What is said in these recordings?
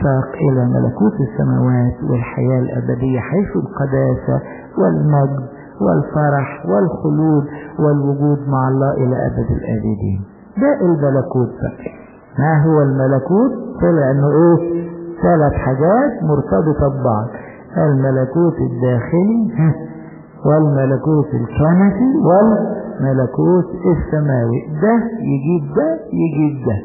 اشتاق إلى ملكوت السماوات والحياة الأبدية حيث القداسة والمجد والفرح والخلود والوجود مع الله إلى أبد الآبدين ده الملكوت بقى ما هو الملكوت طلع انه ايه ثلاث حاجات مرتبطة ببعض الملكوت الداخلي والملكوت الكنسي والملكوت السماوي ده يجيب ده يجيب ده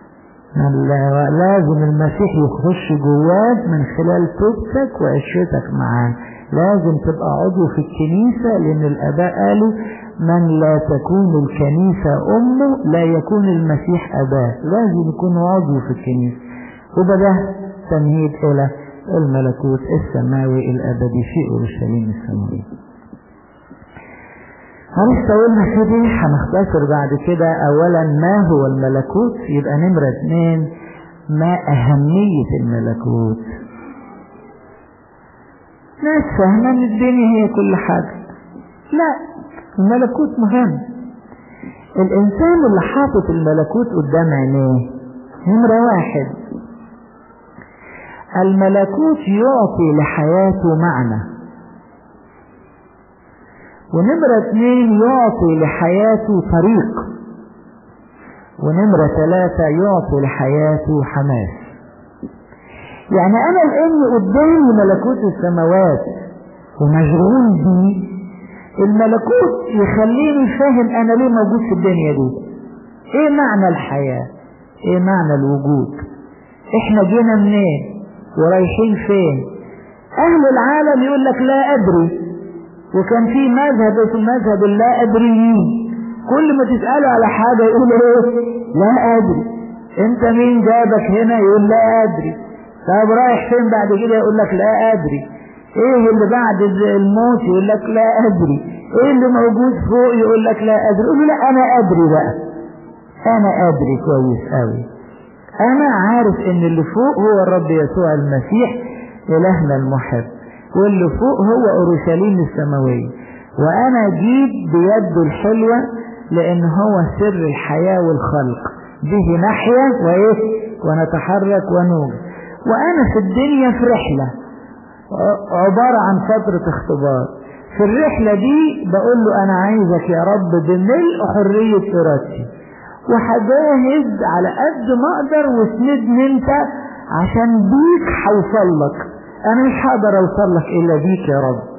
لازم المسيح يخش جواك من خلال توبتك وعشرتك معاه لازم تبقى عضو في الكنيسة لأن الآباء قالوا من لا تكون الكنيسة أمه لا يكون المسيح أباه لازم يكون عضو في الكنيسة وبده تمهيد إلى الملكوت السماوي الأبدي في أورشليم السماوية هنسا قلنا كده هنختصر بعد كده أولا ما هو الملكوت يبقى نمرة اثنين ما أهمية الملكوت ناس فاهمة ان الدنيا هي كل حاجة لا الملكوت مهم الانسان اللي حاطط الملكوت قدام عينيه نمرة واحد الملكوت يعطي لحياته معنى ونمرة اثنين يعطي لحياته طريق ونمرة ثلاثة يعطي لحياته حماس يعني انا لاني قدامي ملكوت السماوات ومشغول بيه الملكوت يخليني فاهم انا ليه موجود في الدنيا دي ايه معنى الحياة ايه معنى الوجود احنا جينا منين ورايحين فين اهل العالم يقول لك لا ادري وكان في مذهب اسمه مذهب اللا ادريين كل ما تسأله على حاجة يقول ايه لا ادري انت مين جابك هنا يقول لا ادري طب رايح فين بعد كده يقول لك لا ادري ايه اللي بعد الموت يقول لك لا ادري ايه اللي موجود فوق يقول لك لا ادري يقول له لا انا ادري بقى انا ادري كويس قوي انا عارف ان اللي فوق هو الرب يسوع المسيح الهنا المحب واللي فوق هو اورشليم السماويه وانا جيت بيده الحلوه لان هو سر الحياه والخلق به نحيا وايه ونتحرك ونوجد وانا في الدنيا في رحله عباره عن فتره اختبار في الرحله دي بقول له انا عايزك يا رب بملء حريه ارادتي وهجاهد على قد ما اقدر واسندني انت عشان بيك هوصل لك انا مش هقدر اوصل لك الا بيك يا رب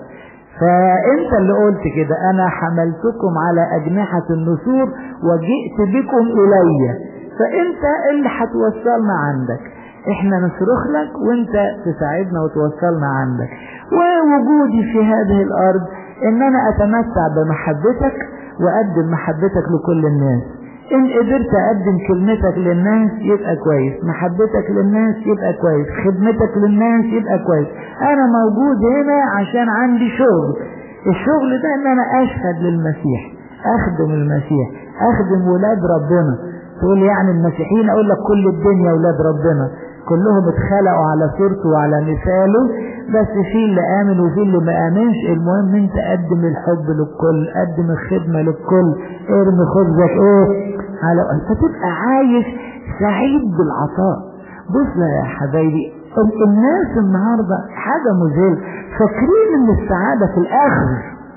فانت اللي قلت كده انا حملتكم على اجنحة النسور وجئت بكم الي فانت اللي هتوصلنا عندك احنا نصرخ لك وانت تساعدنا وتوصلنا عندك ووجودي في هذه الارض ان انا اتمتع بمحبتك واقدم محبتك لكل الناس ان قدرت اقدم كلمتك للناس يبقى كويس محبتك للناس يبقى كويس خدمتك للناس يبقى كويس انا موجود هنا عشان عندي شغل الشغل ده ان انا اشهد للمسيح اخدم المسيح اخدم ولاد ربنا تقول يعني المسيحيين اقول لك كل الدنيا ولاد ربنا كلهم اتخلقوا على صورته وعلى مثاله بس في اللي امن وفي اللي ما امنش المهم انت قدم الحب للكل قدم الخدمة للكل ارمي خبزك ايه على انت تبقى عايش سعيد بالعطاء بص يا حبايبي الناس النهاردة حاجة مذهلة فاكرين ان السعادة في الاخر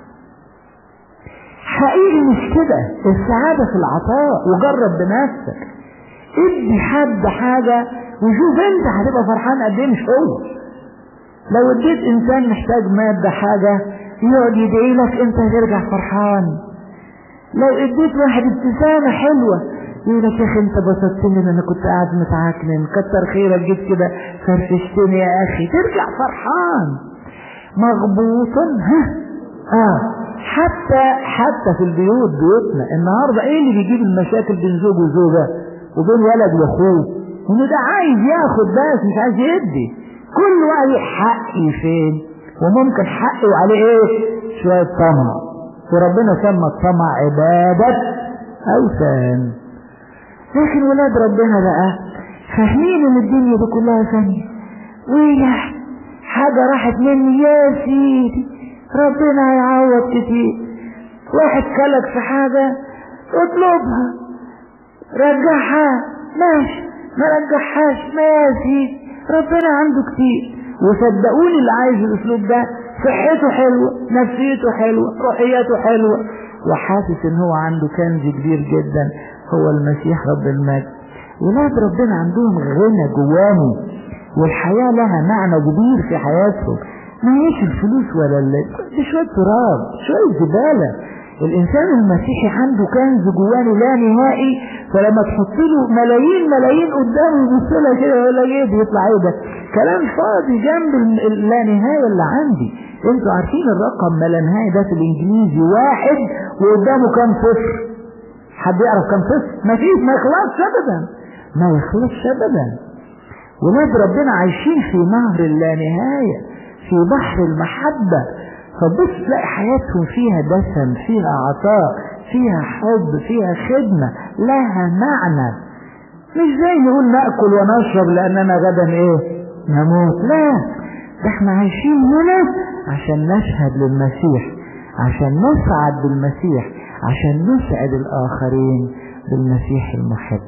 حقيقي مش كده السعادة في العطاء وجرب بنفسك ادي حد حاجة وشوف انت هتبقى فرحان قد ايه مش هو لو اديت انسان محتاج مادة حاجة يقعد يدعي لك انت هترجع فرحان لو اديت واحد ابتسامة حلوة يقول لك يا اخي انت بسطتني ان انا كنت قاعد متعكنن كتر خيرك جيت كده فرفشتني يا اخي ترجع فرحان مغبوط ها اه حتى حتى في البيوت بيوتنا النهارده ايه اللي بيجيب المشاكل بين زوج وزوجه وبين ولد واخوه انه ده عايز ياخد بس مش عايز يدي كل واحد حقي فين وممكن حقي وعليه ايه شويه طمع وربنا سمى الطمع عباده اوثان لكن ولاد ربنا بقى فاهمين ان الدنيا دي كلها ثانيه ويلا حاجه راحت مني يا سيدي ربنا هيعوض كتير واحد كلك في حاجه اطلبها رجعها ماشي ما رجعهاش ماشي ربنا عنده كتير وصدقوني اللي عايز الاسلوب ده صحته حلوة نفسيته حلوة روحياته حلوة وحاسس ان هو عنده كنز كبير جدا هو المسيح رب المجد ولاد ربنا عندهم غنى جواني والحياة لها معنى كبير في حياتهم ما هيش الفلوس ولا اللي دي شوية تراب شوية زبالة الإنسان المسيحي عنده كنز جواني لا نهائي فلما تحط له ملايين ملايين قدامه يبص لها كده يقول لك ايه بيطلع ايه ده كلام فاضي جنب اللا نهاية اللي عندي انتوا عارفين الرقم ما لا نهاية ده في الانجليزي واحد وقدامه كام صفر حد يعرف كام صفر ما فيش ما يخلصش ابدا ما يخلصش ابدا ولاد ربنا عايشين في نهر اللانهاية في بحر المحبة فبص تلاقي حياتهم فيها دسم فيها عطاء فيها حب فيها خدمة لها معنى مش زي نقول نأكل ونشرب لأننا غدا ايه نموت لا ده احنا عايشين هنا عشان نشهد للمسيح عشان نسعد بالمسيح عشان نسعد الآخرين بالمسيح المحب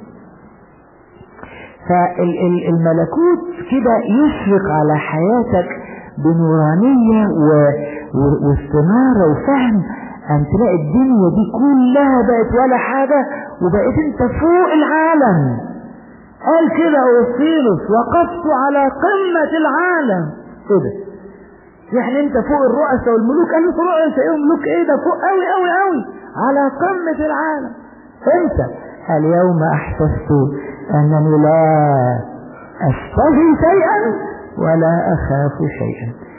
فالملكوت كده يشرق على حياتك بنورانية و... و... واستنارة وفهم أن تلاقي الدنيا دي كلها بقت ولا حاجة وبقيت انت فوق العالم قال كده أوسيلوس وقفت على قمة العالم كده يعني انت فوق الرؤساء والملوك قال له رؤساء ايه ملوك ايه ده فوق قوي قوي قوي على قمة العالم انت اليوم احسست انني لا اشتهي شيئا ولا اخاف شيئا